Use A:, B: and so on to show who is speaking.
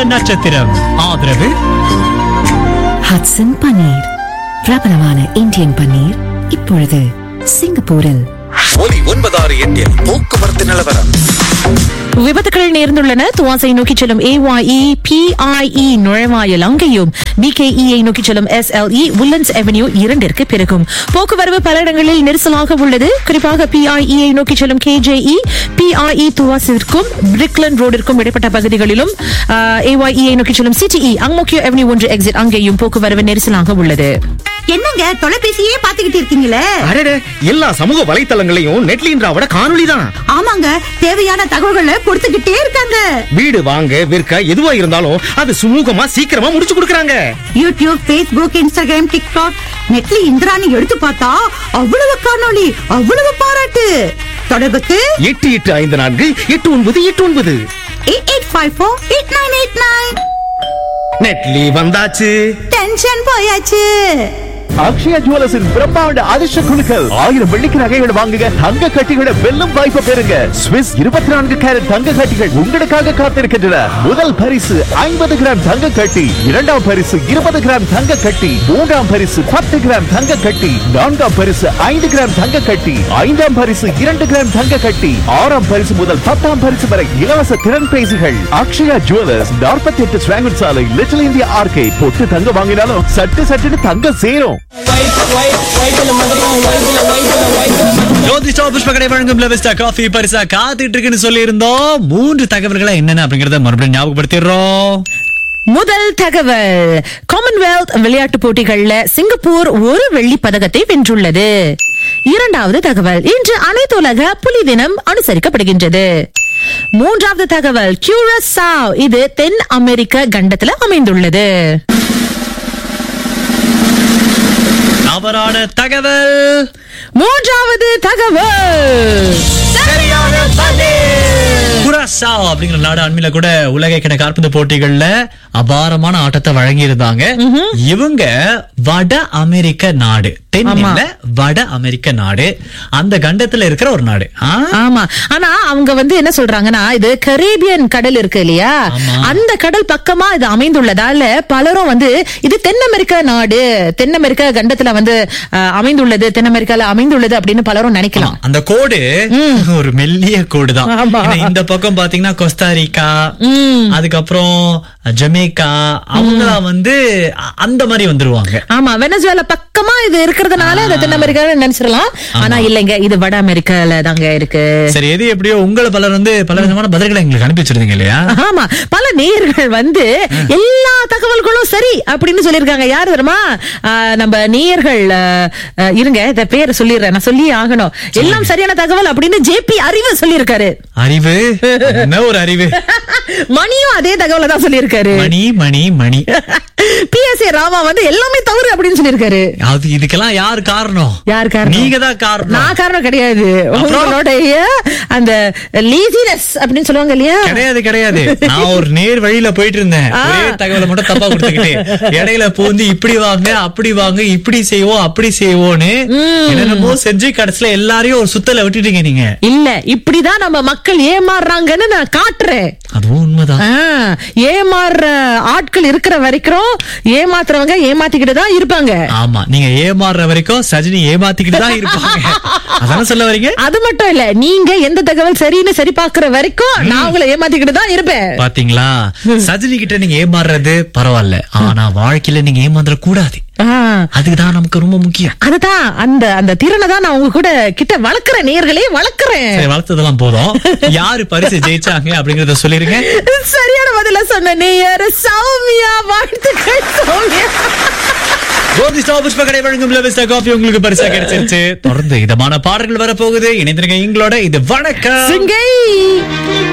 A: நட்சத்திரம் ஆதரவு
B: ஹட்சன் பன்னீர் பிரபலமான இந்தியன் பன்னீர் இப்பொழுது சிங்கப்பூரில்
C: ஒலி ஒன்பதாறு எட்டில் போக்குவரத்து நிலவரம்
D: விபத்துகள் நேர்ந்துள்ளன துவாசை நோக்கி செல்லும் ஏஒஇ பிஐஇ நுழைவாயில் அங்கேயும் பிகேஇயை நோக்கி செல்லும் எஸ்எல்இ உல்லன்ஸ் அவென்யூ இரண்டிற்கு பிறகும் போக்குவரவு பல இடங்களில் நெரிசலாக உள்ளது குறிப்பாக பிஐஇயை நோக்கி செல்லும் கேஜேஇ பிஐஇ துவாசிற்கும் பிரிக்லன் ரோடிற்கும் இடைப்பட்ட பகுதிகளிலும் ஏஒஇயை நோக்கி செல்லும் சிடிஇ அங்மோக்கியோ அவென்யூ ஒன்று எக்ஸிட் அங்கேயும் போக்குவரவு நெரிசலாக உள்ளது
E: என்னங்க தொலைபேசியே பாத்துக்கிட்டு இருக்கீங்களே
F: அடடே எல்லா சமூக வலைத்தளங்களையும் நெட்லின்றாவோட காணொளி தான்
E: ஆமாங்க தேவையான தகவல்களை கொடுத்துக்கிட்டே இருக்காங்க
F: வீடு வாங்க விற்க எதுவா இருந்தாலும் அது சுமூகமா சீக்கிரமா முடிச்சு கொடுக்கறாங்க
E: YouTube Facebook Instagram TikTok Netly Indrani எடுத்து பார்த்தா அவ்வளவு காணொளி அவ்வளவு பாராட்டு தொடர்புக்கு
F: எட்டு எட்டு ஐந்து நான்கு எட்டு ஒன்பது எட்டு ஒன்பது
E: eight eight five four eight nine eight nine
F: Netly வந்தாச்சு
E: டென்ஷன் போயாச்சு
G: அக்ஷயா ஜுவல்லர்ஸின் பிரம்மாண்ட அதிர்ஷ்ட குழுக்கள் ஆயிரம் வெள்ளிக்கு நகைகள் வாங்குங்க தங்க கட்டிகளை வெல்லும் வாய்ப்பை பெறுங்க ஸ்விஸ் இருபத்தி நான்கு கேரட் தங்க கட்டிகள் உங்களுக்காக காத்திருக்கின்றன முதல் பரிசு ஐம்பது கிராம் தங்க கட்டி இரண்டாம் பரிசு இருபது கிராம் தங்க கட்டி மூன்றாம் பரிசு பத்து கிராம் தங்க கட்டி நான்காம் பரிசு ஐந்து கிராம் தங்க கட்டி ஐந்தாம் பரிசு இரண்டு கிராம் தங்க கட்டி ஆறாம் பரிசு முதல் பத்தாம் பரிசு வரை இலவச திறன் பேசிகள் அக்ஷயா ஜுவல்லர்ஸ் நாற்பத்தி எட்டு ஸ்வாங்கட் சாலை லிட்டில் இந்தியா ஆர்கே பொட்டு தங்க வாங்கினாலும் சட்டு சட்டுன்னு தங்க சேரும்
A: ஜோதிஷா புஷ்பகடை வழங்கும் லெவஸ்டா காஃபி பரிசா காத்துட்டு இருக்குன்னு சொல்லி இருந்தோம் மூன்று தகவல்களை என்னென்ன அப்படிங்கறத மறுபடியும் ஞாபகப்படுத்திடுறோம்
D: முதல் தகவல் காமன்வெல்த் விளையாட்டுப் போட்டிகள்ல சிங்கப்பூர் ஒரு வெள்ளி பதக்கத்தை வென்றுள்ளது இரண்டாவது தகவல் இன்று அனைத்துலக புலி தினம் அனுசரிக்கப்படுகின்றது மூன்றாவது தகவல் கியூரஸாவ் இது தென் அமெரிக்க கண்டத்துல அமைந்துள்ளது
A: தவறான தகவல்
D: மூன்றாவது தகவல்
A: குராசா அப்படிங்கிற நாடு அண்மையில கூட உலக கிண காற்பந்து போட்டிகள்ல அபாரமான ஆட்டத்தை வழங்கி இருந்தாங்க இவங்க வட அமெரிக்க நாடு தென்னில வட அமெரிக்க நாடு அந்த கண்டத்துல இருக்கிற ஒரு நாடு ஆ?
D: ஆமா ஆனா அவங்க வந்து என்ன சொல்றாங்கன்னா இது கரேபியன் கடல் இருக்கு இல்லையா
A: ஆமா.
D: அந்த கடல் பக்கமா இது அமைந்துள்ளதால பலரும் வந்து இது தென் அமெரிக்க நாடு தென் அமெரிக்க கண்டத்துல வந்து அஹ், அமைந்துள்ளது தென் அமெரிக்கால அமைந்துள்ளது அப்படின்னு பலரும் நினைக்கலாம்
A: அந்த கோடு ஒரு மெல்லிய கோடு தான்
D: ஆமா.
A: ஏன்னா இந்த பக்கம் பாத்தீங்கன்னா கொஸ்டாரிக்கா அதுக்கப்புறம் ஜமேக்கா அவங்க வந்து அ- அந்த மாதிரி வந்துருவாங்க
D: ஆமா வெனசுவேலா பக்கமா இது இருக்கிறதுனால அது தென் அமெரிக்கான்னு நினைச்சிடலாம் ஆனா இல்லைங்க இது வட அமெரிக்கால தாங்க இருக்கு
A: சரி எது எப்படியோ உங்களை பலர் வந்து பல விதமான பதில்களை எங்களுக்கு அனுப்பி வச்சிருந்தீங்க இல்லையா
D: ஆமா பல நேயர்கள் வந்து எல்லா தகவல்களும் சரி அப்படின்னு சொல்லியிருக்காங்க யாரு தெரியுமா ஆஹ், நம்ம நேயர்கள் ஆஹ், ஆஹ், இருங்க இந்த பேரை சொல்லிடுறேன் நான் சொல்லி ஆகணும் எல்லாம் சரியான தகவல் அப்படின்னு ஜேபி அறிவு சொல்லியிருக்காரு
A: அறிவு என்ன ஒரு அறிவு
D: மணியும் அதே தகவலை தான் சொல்லியிருக்காரு
A: மணி மணி மணி
D: பிஎஸ்ஏ ராமா வந்து எல்லாமே தவறு அப்படின்னு சொல்லியிருக்காரு
A: அது இதுக்கெல்லாம் யார் காரணம்
D: யார் காரணம்
A: நீங்க தான் காரணம்
D: நான் காரணம் கிடையாது உங்களுடைய அந்த லேசினஸ் அப்படின்னு சொல்லுவாங்க இல்லையா
A: கிடையாது கிடையாது நான் ஒரு நேர் வழியில போயிட்டு இருந்தேன்
D: ஆ.
A: ஒரே தகவலை மட்டும் தப்பா கொடுத்துக்கிட்டு இடையில பூந்து இப்படி வாங்க அப்படி வாங்க இப்படி செய்வோம் அப்படி செய்வோம்னு என்னென்னமோ செஞ்சு கடைசியில எல்லாரையும் ஒரு சுத்தல விட்டுட்டீங்க நீங்க
D: இல்ல இப்படிதான் நம்ம மக்கள் ஏமாறுறாங்கன்னு நான் காட்டுறேன்
A: அதுவும் உண்மைதான்
D: ஆ, ஏமாறுற ஆட்கள் இருக்கிற வரைக்கும் ஏமாத்துறவங்க ஏமாத்திக்கிட்டு தான் இருப்பாங்க
A: ஆமா நீங்க ஏமாறுற வரைக்கும் சஜினி ஏமாத்திக்கிட்டு தான் இருப்பாங்க அதான சொல்ல வரீங்க
D: அது மட்டும் இல்ல நீங்க எந்த தகவல் சரின்னு சரி பாக்குற வரைக்கும் நான் உங்களை ஏமாத்திக்கிட்டு தான் இருப்பேன்
A: பாத்தீங்களா சஜினி கிட்ட நீங்க ஏமாறுறது பரவாயில்ல ஆனா வாழ்க்கையில நீங்க ஏமாந்துட கூடாது
D: ஆ,
A: அதுக்குதான் நமக்கு ரொம்ப முக்கியம்
D: அதுதான் அந்த அந்த திறனை தான் நான் உங்க கூட கிட்ட வளர்க்கிறேன் நேர்களே வளர்க்கிறேன்
A: சரி வளர்த்ததெல்லாம் போதும் யாரு பரிசு ஜெயிச்சாங்க அப்படிங்கறத சொல்லிருங்க
D: சரியான பதில சொன்ன நேயர் சௌமியா வாழ்த்துக்கள் சௌமியா
A: ஜோதி ஸ்டாப் புஷ்பகடை வழங்கும் லெவஸ்டா காஃபி உங்களுக்கு பரிசா கிடைச்சிருச்சு தொடர்ந்து இதமான பாடல்கள் வரப்போகுது இணைந்திருங்க எங்களோட இது வணக்கம்
D: சிங்கை